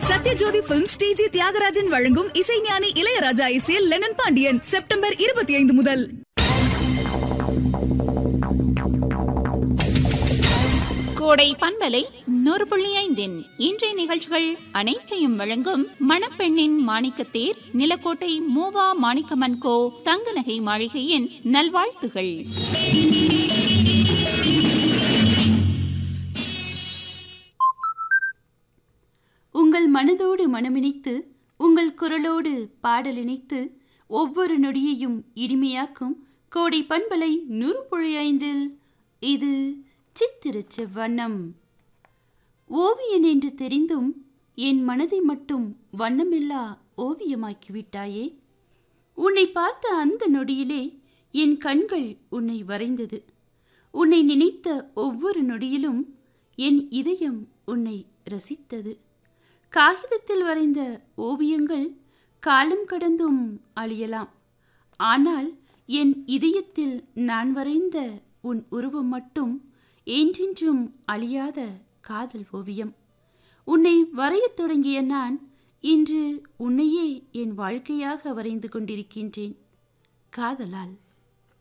Sathyajothi film Sreeji Thiagarajan வழங்கும் இசைஞானி இளையராஜா இசையில் லெனன் பாண்டியன் செப்டம்பர் இருபத்தி ஐந்து முதல் கோடை பண்பலை நூறு புள்ளி ஐந்தின் இன்றைய நிகழ்ச்சிகள் அனைத்தையும் வழங்கும் மணப்பெண்ணின் மாணிக்கத்தேர் நிலக்கோட்டை மூவா மாணிக்கமன் கோ தங்க நகை மாளிகையின் நல்வாழ்த்துகள் உங்கள் மனதோடு மனமிணைத்து உங்கள் குரலோடு பாடலிணைத்து ஒவ்வொரு நொடியையும் இனிமையாக்கும் கோடை பண்பலை நூறு புள்ளி ஐந்தில் இது சித்திரச்ச வண்ணம் ஓவியன் என்று தெரிந்தும் என் மனதை மட்டும் வண்ணமில்லா ஓவியமாக்கிவிட்டாயே உன்னை பார்த்த அந்த நொடியிலே என் கண்கள் உன்னை வரைந்தது உன்னை நினைத்த ஒவ்வொரு நொடியிலும் என் இதயம் உன்னை ரசித்தது காகிதத்தில் வரைந்த ஓவியங்கள் காலம் கடந்தும் அழியலாம் ஆனால் என் இதயத்தில் நான் வரைந்த உன் உருவம் மட்டும் என்றென்றும் அழியாத காதல் ஓவியம் உன்னை வரையத் தொடங்கிய நான் இன்று உன்னையே என் வாழ்க்கையாக வரைந்து கொண்டிருக்கின்றேன் காதலால்